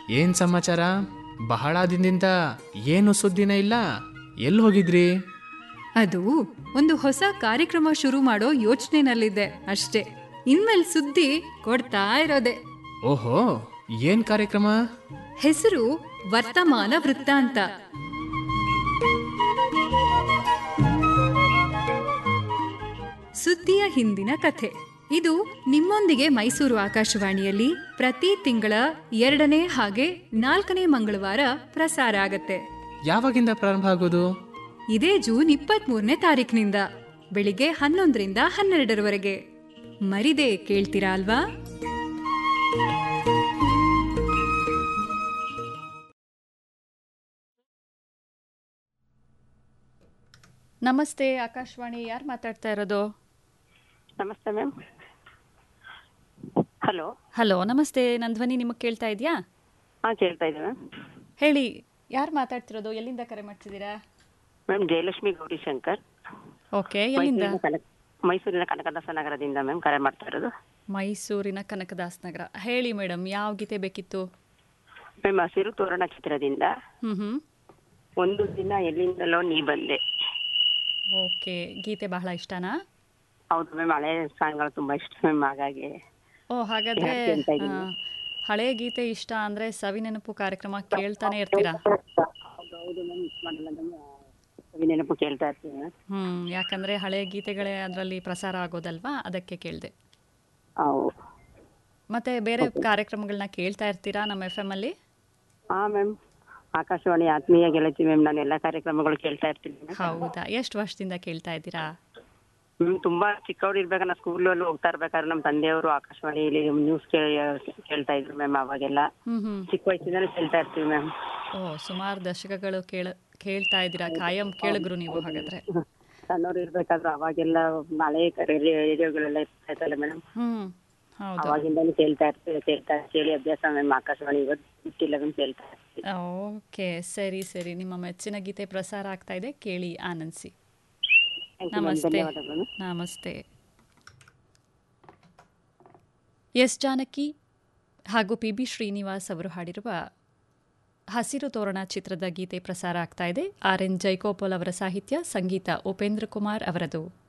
ಏನ್ ಸಮಾಚಾರ ಬಹಳ ದಿನದಿಂದ ಏನು ಸುದ್ದಿನ ಇಲ್ಲ ಎಲ್ಲಿ ಹೋಗಿದ್ರಿ ಅದು ಒಂದು ಹೊಸ ಕಾರ್ಯಕ್ರಮ ಶುರು ಮಾಡೋ ಯೋಚನೆನಲ್ಲಿದ್ದೆ ಅಷ್ಟೇ ಇನ್ಮೇಲೆ ಸುದ್ದಿ ಕೊಡ್ತಾ ಇರೋದೆ ಓಹೋ ಏನ್ ಕಾರ್ಯಕ್ರಮ ಹೆಸರು ವರ್ತಮಾನ ವೃತ್ತಾಂತ ಸುದ್ದಿಯ ಹಿಂದಿನ ಕಥೆ ಇದು ನಿಮ್ಮೊಂದಿಗೆ ಮೈಸೂರು ಆಕಾಶವಾಣಿಯಲ್ಲಿ ಪ್ರತಿ ತಿಂಗಳ ಎರಡನೇ ಹಾಗೆ ನಾಲ್ಕನೇ ಮಂಗಳವಾರ ಪ್ರಸಾರ ಆಗತ್ತೆ ಯಾವಾಗಿಂದ ಪ್ರಾರಂಭ ಆಗೋದು ಇದೇ ಜೂನ್ ಇಪ್ಪತ್ತ್ ಮೂರನೇ ತಾರೀಕಿನಿಂದ ಬೆಳಿಗ್ಗೆ ಹನ್ನೊಂದರಿಂದ ಹನ್ನೆರಡರವರೆಗೆ ಮರಿದೆ ಕೇಳ್ತೀರಾ ಅಲ್ವಾ ನಮಸ್ತೆ ಆಕಾಶವಾಣಿ ಯಾರು ಮಾತಾಡ್ತಾ ಇರೋದು ನಮಸ್ತೆ ಮ್ಯಾಮ್ ಹಲೋ ಹಲೋ ನಮಸ್ತೆ ನನ್ನ ಧ್ವನಿ ನಿಮಗೆ ಕೇಳ್ತಾ ಇದೆಯಾ ಹಾಂ ಕೇಳ್ತಾ ಇದೆ ಮ್ಯಾಮ್ ಹೇಳಿ ಯಾರು ಮಾತಾಡ್ತಿರೋದು ಎಲ್ಲಿಂದ ಕರೆ ಮಾಡ್ತಿದ್ದೀರಾ ಮ್ಯಾಮ್ ಜಯಲಕ್ಷ್ಮಿ ಗೌರಿಶಂಕರ್ ಓಕೆ ಎಲ್ಲಿಂದ ಮೈಸೂರಿನ ಕನಕ ಮೈಸೂರಿನ ಕನಕದಾಸ ನಗರದಿಂದ ಮ್ಯಾಮ್ ಕರೆ ಮಾಡ್ತಾ ಇರೋದು ಮೈಸೂರಿನ ಕನಕದಾಸ್ ನಗರ ಹೇಳಿ ಮೇಡಮ್ ಯಾವ ಗೀತೆ ಬೇಕಿತ್ತು ಮ್ಯಾಮ್ ಹಸಿರು ತೋರಣ ಚಿತ್ರದಿಂದ ಹ್ಞೂ ಹ್ಞೂ ಒಂದು ದಿನ ಎಲ್ಲಿಂದಲೋ ನೀ ಬಂದೆ ಓಕೆ ಗೀತೆ ಬಹಳ ಇಷ್ಟನಾ ಹೌದು ಮ್ಯಾಮ್ ಹಳೆ ಸಾಂಗ್ಗಳು ತುಂಬಾ ಇಷ್ಟ ಮ್ಯಾಮ್ ಹಾಗಾಗಿ ಓ ಹಾಗಾದ್ರೆ ಯಾಕೆ ಅಂತ ಇದೀನಿ? ಆ, ಹಳೆ ಗೀತೆ ಇಷ್ಟ ಅಂದ್ರೆ ಸವಿ ನೆನಪು ಕಾರ್ಯಕ್ರಮ ಕೇಳ್ತಾನೆ ಇರ್ತೀರಾ ಹೌದು ಹೌದು ಮ್ಯಾಮ್ ಮಿಸ್ ಮಾಡಲ್ಲ ಮ್ಯಾಮ್ ನೆನಪು ಕೇಳ್ತಾ ಇರ್ತೀವಿ ಮ್ಯಾಮ್ ಹ್ಮ್ ಯಾಕಂದ್ರೆ ಹಳೆ ಗೀತೆಗಳೇ ಅದರಲ್ಲಿ ಪ್ರಸಾರ ಆಗೋದಲ್ವಾ ಅದಕ್ಕೆ ಕೇಳಿದೆ ಹೌದು ಮತ್ತೆ ಬೇರೆ ಕಾರ್ಯಕ್ರಮಗಳನ್ನ ಕೇಳ್ತಾ ಇರ್ತೀರಾ ನಮ್ಮ ಎಫ್ ಎಂ ಅಲ್ಲಿ ಹಾಂ ಮ್ಯಾಮ್ ಆಕಾಶವಾಣಿ ಆತ್ಮೀಯ ಗೆಳತಿ ಮ್ಯಾಮ್ ನಾನು ಎಲ್ಲ ಕಾರ್ಯಕ್ರಮಗಳು ಕೇಳ್ತಾ ಇರ್ತೀನಿ ಮ್ಯಾಮ್ ಹೌದಾ ಎಷ್ಟು ವರ್ಷದಿಂದ ಕೇಳ್ತಾ ಇದ್ದೀರಾ ಮ್ಯಾಮ್ ತುಂಬಾ ಚಿಕ್ಕವ್ರು ಇರ್ಬೇಕಾದ್ರೆ ನಾವು ಸ್ಕೂಲಲ್ಲಿ ಹೋಗ್ತಾ ಇರ್ಬೇಕಾದ್ರೆ ನಮ್ಮ ತಂದೆಯವರು ಆಕಾಶವಾಣಿಯಲ್ಲಿ ನ್ಯೂಸ್ ಕೇಳ್ತಾ ಇದ್ರು ಮ್ಯಾಮ್ ಅವಾಗೆಲ್ಲ ಹ್ಮ್ ಹ್ಮ್ ಚಿಕ್ಕ ವಯಸ್ಸಿಂದಲೇ ಕೇಳ್ತಾ ಇರ್ತೀವಿ ಮ್ಯಾಮ್ ಓ ಸುಮಾರು ದಶಕಗಳು ಕೇಳ ಕೇಳ್ತಾ ಇದ್ದೀರಾ ಕಾಯಂ ಕೇಳಿದ್ರು ನೀವು ಹಾಗಾದ್ರೆ ಸಣ್ಣವ್ರು ಇರ್ಬೇಕಾದ್ರೆ ಅವಾಗೆಲ್ಲ ಮಳೆ ರೇಡಿಯೋಗಳೆಲ್ಲ ಇರ್ತಾ ಇತ್ತಲ್ಲ ಮೇಡಮ್ ಹ್ಮ್ ಹೌದು ಅವಾಗಿಂದಲೂ ಕೇಳ್ತಾ ಇರ್ತೀವಿ ಕೇಳ್ತಾ ಕೇಳಿ ಅಭ್ಯಾಸ ಮ್ಯಾಮ್ ಆಕಾಶವಾಣಿ ಇವತ್ತು ಬಿಟ್ಟಿಲ್ಲ ಮ್ಯಾಮ್ ಕೇಳ್ತಾ ಇರ್ತೀವಿ ಓಕೆ ಸರಿ ಸರಿ ನಿಮ್ಮ ಮೆಚ್ಚಿನ ಗೀತೆ ಪ್ರಸಾರ ಆಗ್ತಾ ಇದೆ ಕೇಳಿ ಆನಂದಿಸಿ Thank you ma'am. ನಮಸ್ತೆ ಧನ್ಯವಾದಗಳು ನಮಸ್ತೆ ಎಸ್ ಜಾನಕಿ ಹಾಗೂ ಪಿ ಬಿ ಶ್ರೀನಿವಾಸ್ ಅವರು ಹಾಡಿರುವ ಹಸಿರು ತೋರಣ ಚಿತ್ರದ ಗೀತೆ ಪ್ರಸಾರ ಆಗ್ತಾ ಇದೆ ಆರ್ ಎನ್ ಜೈಗೋಪಾಲ್ ಅವರ ಸಾಹಿತ್ಯ ಸಂಗೀತ ಉಪೇಂದ್ರ ಕುಮಾರ್ ಅವರದು